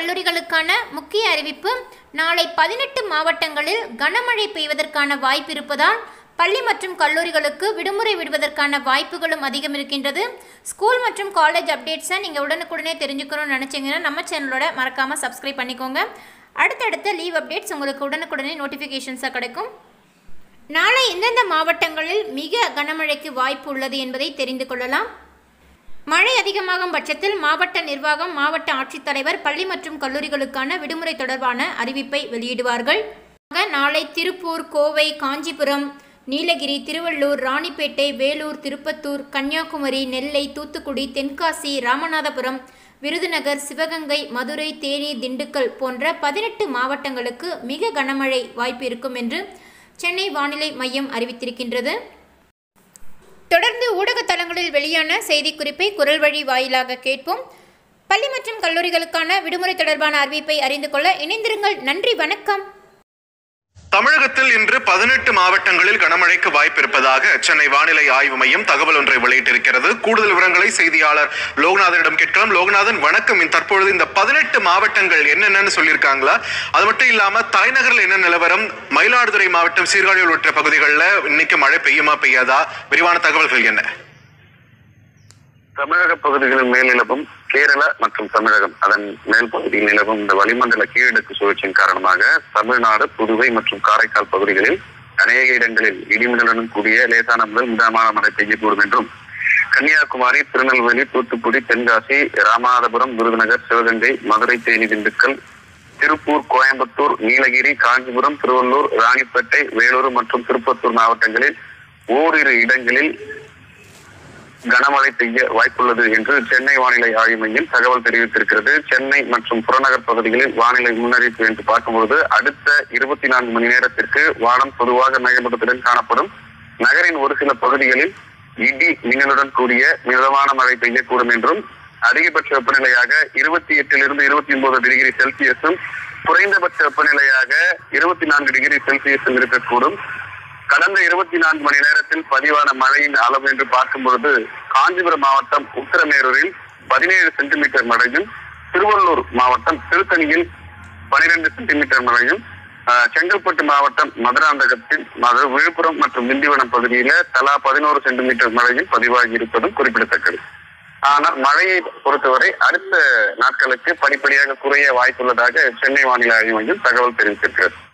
கல்லூரிகளுக்கான முக்கிய அறிவிப்பு நாளை பதினெட்டு மாவட்டங்களில் கனமழை பெய்வதற்கான வாய்ப்பு இருப்பதால் பள்ளி மற்றும் கல்லூரிகளுக்கு விடுமுறை விடுவதற்கான வாய்ப்புகளும் அதிகம் இருக்கின்றது ஸ்கூல் மற்றும் காலேஜ் அப்டேட்ஸை நீங்கள் உடனுக்குடனே தெரிஞ்சுக்கணும்னு நினச்சிங்கன்னா நம்ம சேனலோட மறக்காமல் சப்ஸ்கிரைப் பண்ணிக்கோங்க அடுத்தடுத்த லீவ் அப்டேட்ஸ் உங்களுக்கு உடனுக்குடனே நோட்டிஃபிகேஷன்ஸாக கிடைக்கும் நாளை எந்தெந்த மாவட்டங்களில் மிக கனமழைக்கு வாய்ப்பு உள்ளது என்பதை தெரிந்து கொள்ளலாம் மழை அதிகமாகும் பட்சத்தில் மாவட்ட நிர்வாகம் மாவட்ட ஆட்சித்தலைவர் பள்ளி மற்றும் கல்லூரிகளுக்கான விடுமுறை தொடர்பான அறிவிப்பை வெளியிடுவார்கள் ஆக, நாளை திருப்பூர் கோவை காஞ்சிபுரம் நீலகிரி திருவள்ளூர் ராணிப்பேட்டை வேலூர் திருப்பத்தூர் கன்னியாகுமரி நெல்லை தூத்துக்குடி தென்காசி ராமநாதபுரம் விருதுநகர் சிவகங்கை மதுரை தேனி திண்டுக்கல் போன்ற பதினெட்டு மாவட்டங்களுக்கு மிக கனமழை வாய்ப்பு இருக்கும் என்று சென்னை வானிலை மையம் அறிவித்திருக்கின்றது தொடர்ந்து ஊடக தளங்களில் வெளியான செய்திக்குறிப்பை குரல் வழி வாயிலாக கேட்போம் பள்ளி மற்றும் கல்லூரிகளுக்கான விடுமுறை தொடர்பான அறிவிப்பை அறிந்து கொள்ள இணைந்திருங்கள் நன்றி வணக்கம் தமிழகத்தில் இன்று பதினெட்டு மாவட்டங்களில் கனமழைக்கு வாய்ப்பு இருப்பதாக சென்னை வானிலை ஆய்வு மையம் தகவல் ஒன்றை வெளியிட்டிருக்கிறது கூடுதல் விவரங்களை செய்தியாளர் லோகநாதனிடம் கேட்கலாம் லோகநாதன் வணக்கம் இந்த தற்பொழுது இந்த பதினெட்டு மாவட்டங்கள் என்னென்னு சொல்லியிருக்காங்களா அது மட்டும் இல்லாம தலைநகரில் என்ன நிலவரம் மயிலாடுதுறை மாவட்டம் சீர்காழி உள்ளிட்ட பகுதிகளில் இன்னைக்கு மழை பெய்யுமா பெய்யாதா விரிவான தகவல்கள் என்ன தமிழக பகுதிகளில் மேல் நிலவும் கேரளா மற்றும் தமிழகம் அதன் மேல் பகுதியில் நிலவும் இந்த வளிமண்டல கீழடுக்கு சுழற்சியின் காரணமாக தமிழ்நாடு புதுவை மற்றும் காரைக்கால் பகுதிகளில் அநேக இடங்களில் இடிமின்னலுடன் கூடிய லேசான முதல் மிதமான மழை பெய்யக்கூடும் என்றும் கன்னியாகுமரி திருநெல்வேலி தூத்துக்குடி தென்காசி ராமநாதபுரம் விருதுநகர் சிவகங்கை மதுரை தேனி திண்டுக்கல் திருப்பூர் கோயம்புத்தூர் நீலகிரி காஞ்சிபுரம் திருவள்ளூர் ராணிப்பேட்டை வேலூர் மற்றும் திருப்பத்தூர் மாவட்டங்களில் ஓரிரு இடங்களில் கனமழை பெய்ய வாய்ப்புள்ளது என்று சென்னை வானிலை ஆய்வு மையம் தகவல் தெரிவித்திருக்கிறது சென்னை மற்றும் புறநகர் பகுதிகளில் வானிலை முன்னறிவிப்பு என்று பார்க்கும்போது அடுத்த இருபத்தி நான்கு மணி நேரத்திற்கு வானம் பொதுவாக மேகமூட்டத்துடன் காணப்படும் நகரின் ஒரு சில பகுதிகளில் இடி மின்னலுடன் கூடிய மிதமான மழை பெய்யக்கூடும் என்றும் அதிகபட்ச வெப்பநிலையாக இருபத்தி எட்டிலிருந்து இருபத்தி ஒன்பது டிகிரி செல்சியஸும் குறைந்தபட்ச வெப்பநிலையாக இருபத்தி நான்கு டிகிரி செல்சியஸும் இருக்கக்கூடும் கடந்த இருபத்தி நான்கு மணி நேரத்தில் பதிவான மழையின் அளவு என்று பார்க்கும் பொழுது காஞ்சிபுரம் மாவட்டம் உத்தரமேரூரில் பதினேழு சென்டிமீட்டர் மழையும் திருவள்ளூர் மாவட்டம் திருத்தணியில் பனிரெண்டு சென்டிமீட்டர் மழையும் ஆஹ், செங்கல்பட்டு மாவட்டம் மதுராந்தகத்தில் மது விழுப்புரம் மற்றும் திண்டிவனம் பகுதியில தலா பதினோரு சென்டிமீட்டர் மழையும் பதிவாகி இருப்பதும் குறிப்பிடத்தக்கது ஆனால் மழையை பொறுத்தவரை அடுத்த நாட்களுக்கு படிப்படியாக குறைய வாய்ப்புள்ளதாக சென்னை வானிலை ஆய்வு மையம் தகவல் தெரிவித்திருக்கிறது